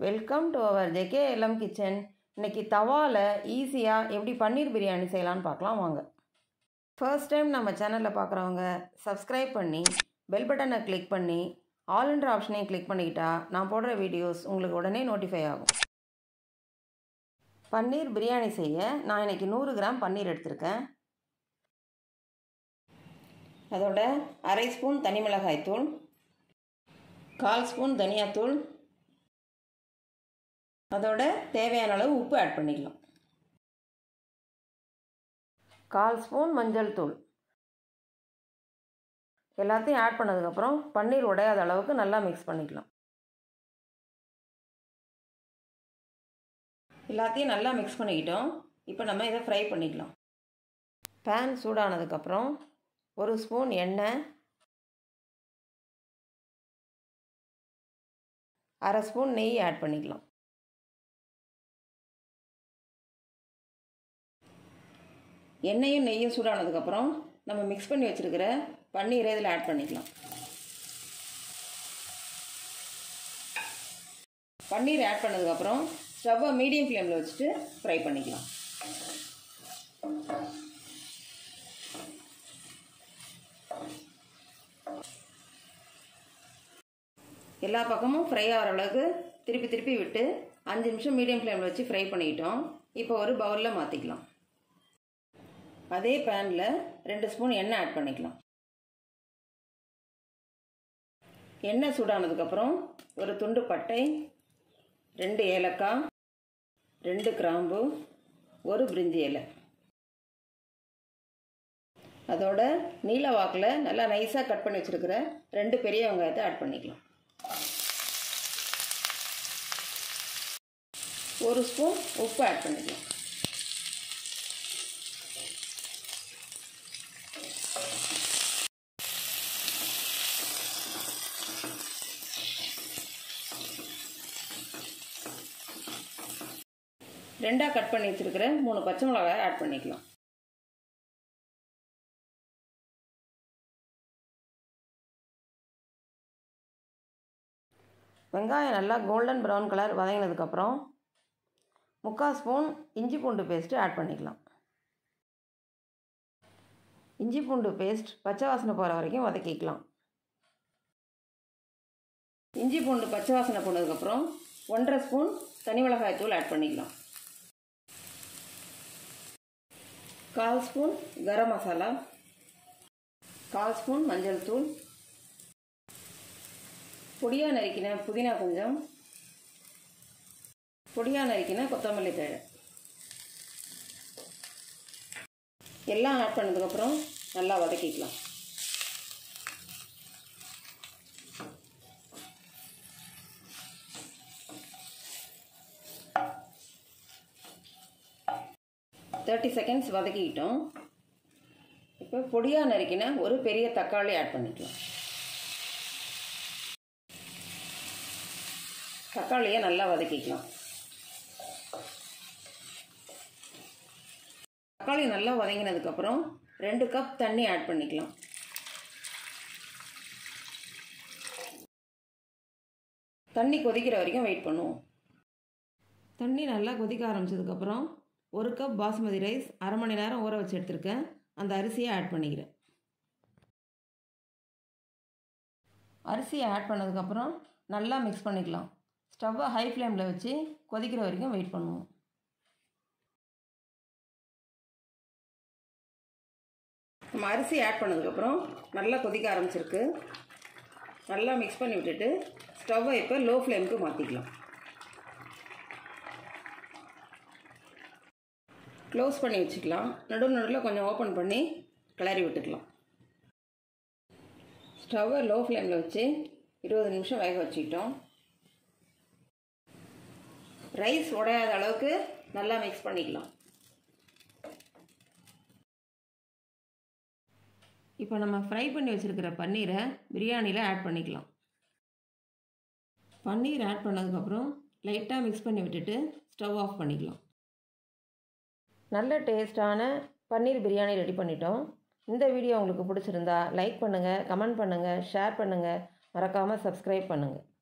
welcome to our JK LM kitchen இன்னைக்கு தவாவில் ஈஸியாக எப்படி பன்னீர் பிரியாணி செய்யலான்னு பார்க்கலாம் வாங்க ஃபர்ஸ்ட் டைம் நம்ம சேனலில் பார்க்குறவங்க சப்ஸ்கிரைப் பண்ணி பெல் பட்டனை கிளிக் பண்ணி ஆல்ன்ற ஆப்ஷனையும் கிளிக் பண்ணிக்கிட்டா நான் போடுற வீடியோஸ் உங்களுக்கு உடனே நோட்டிஃபை ஆகும் பன்னீர் பிரியாணி செய்ய நான் இன்னைக்கு நூறு கிராம் பன்னீர் எடுத்திருக்கேன் அதோட அரை ஸ்பூன் தனி மிளகாய் தூள் கால் ஸ்பூன் தனியாத்தூள் அதோட தேவையான அளவு உப்பு ஆட் பண்ணிக்கலாம் கால் ஸ்பூன் மஞ்சள் தூள் எல்லாத்தையும் ஆட் பண்ணதுக்கப்புறம் பன்னீர் உடையாத அளவுக்கு நல்லா மிக்ஸ் பண்ணிக்கலாம் எல்லாத்தையும் நல்லா மிக்ஸ் பண்ணிக்கிட்டோம் இப்போ நம்ம இதை ஃப்ரை பண்ணிக்கலாம் பேன் சூடானதுக்கப்புறம் ஒரு ஸ்பூன் எண்ணெய் அரை ஸ்பூன் நெய் ஆட் பண்ணிக்கலாம் எண்ணெயும் நெய்யும் சூடானதுக்கப்புறம் நம்ம மிக்ஸ் பண்ணி வச்சுருக்கிற பன்னீரை இதில் ஆட் பண்ணிக்கலாம் பன்னீர் ஆட் பண்ணதுக்கப்புறம் ஸ்டவ்வை மீடியம் ஃப்ளேமில் வச்சுட்டு ஃப்ரை பண்ணிக்கலாம் எல்லா பக்கமும் ஃப்ரை ஆகிற அளவுக்கு திருப்பி திருப்பி விட்டு அஞ்சு நிமிஷம் மீடியம் ஃப்ளேமில் வச்சு ஃப்ரை பண்ணிக்கிட்டோம் இப்போ ஒரு பவுலில் மாற்றிக்கலாம் அதே பேனில் ரெண்டு ஸ்பூன் எண்ணெய் ஆட் பண்ணிக்கலாம் எண்ணெய் சூடானதுக்கப்புறம் ஒரு துண்டு பட்டை ரெண்டு ஏலக்காய் ரெண்டு கிராம்பு ஒரு பிரிஞ்சி இலை அதோட நீல வாக்கில் நல்லா நைஸாக கட் பண்ணி வச்சுருக்கிற ரெண்டு பெரிய வெங்காயத்தை ஆட் பண்ணிக்கலாம் ஒரு ஸ்பூன் உப்பு ஆட் பண்ணிக்கலாம் ரெண்டாக கட் பண்ணி வச்சுருக்கிற மூணு பச்சை மிளகாய் ஆட் பண்ணிக்கலாம் வெங்காயம் நல்லா கோல்டன் ப்ரௌன் கலர் வதங்கினதுக்கப்புறம் முக்கால் ஸ்பூன் இஞ்சி பூண்டு பேஸ்ட்டு ஆட் பண்ணிக்கலாம் இஞ்சி பூண்டு பேஸ்ட் பச்சை வாசனை போகிற வரைக்கும் வதக்கிக்கலாம் இஞ்சி பூண்டு பச்சை வாசனை போனதுக்கப்புறம் ஒன்றரை ஸ்பூன் தனி மிளகாய் தூள் ஆட் பண்ணிக்கலாம் கால் ஸ்பூன் கரம் மசாலா கால் ஸ்பூன் மஞ்சள் தூள் பொடியாக நறுக்கின புதினா கொஞ்சம் பொடியாக நறுக்கின கொத்தமல்லி தழை எல்லாம் ஆட் பண்ணதுக்கப்புறம் நல்லா வதக்கிக்கலாம் தேர்ட்டி செகண்ட்ஸ் வதக்கிக்கிட்டோம் இப்போ பொடியாக நறுக்கின ஒரு பெரிய தக்காளி ஆட் பண்ணிக்கலாம் தக்காளியை நல்லா வதக்கிக்கலாம் தக்காளி நல்லா வதங்கினதுக்கப்புறம் ரெண்டு கப் தண்ணி ஆட் பண்ணிக்கலாம் தண்ணி கொதிக்கிற வரைக்கும் வெயிட் பண்ணுவோம் தண்ணி நல்லா கொதிக்க ஆரம்பிச்சதுக்கப்புறம் ஒரு கப் பாஸ்மதி ரைஸ் அரை மணி நேரம் ஊற வச்சு எடுத்திருக்கேன் அந்த அரிசியை ஆட் பண்ணிக்கிறேன் அரிசியை ஆட் பண்ணதுக்கப்புறம் நல்லா மிக்ஸ் பண்ணிக்கலாம் ஸ்டவ்வை ஹை ஃப்ளேமில் வச்சு கொதிக்கிற வரைக்கும் வெயிட் பண்ணுவோம் நம்ம அரிசி ஆட் பண்ணதுக்கப்புறம் நல்லா கொதிக்க ஆரம்பிச்சிருக்கு நல்லா மிக்ஸ் பண்ணி விட்டுட்டு ஸ்டவ்வை இப்போ லோ ஃப்ளேமுக்கு மாற்றிக்கலாம் க்ளோஸ் பண்ணி வச்சுக்கலாம் நடு நடுவில் கொஞ்சம் ஓப்பன் பண்ணி கிளறி விட்டுக்கலாம் ஸ்டவ்வை லோ ஃப்ளேமில் வச்சு இருபது நிமிஷம் வேக வச்சுக்கிட்டோம் ரைஸ் உடையாத அளவுக்கு நல்லா மிக்ஸ் பண்ணிக்கலாம் இப்போ நம்ம ஃப்ரை பண்ணி வச்சுருக்கிற பன்னீரை பிரியாணியில் ஆட் பண்ணிக்கலாம் பன்னீர் ஆட் பண்ணதுக்கப்புறம் லைட்டாக மிக்ஸ் பண்ணி விட்டுட்டு ஸ்டவ் ஆஃப் பண்ணிக்கலாம் நல்ல டேஸ்டான பன்னீர் பிரியாணி ரெடி பண்ணிட்டோம் இந்த வீடியோ உங்களுக்கு பிடிச்சிருந்தா லைக் பண்ணுங்கள் கமெண்ட் பண்ணுங்கள் ஷேர் பண்ணுங்கள் மறக்காமல் சப்ஸ்கிரைப் பண்ணுங்கள்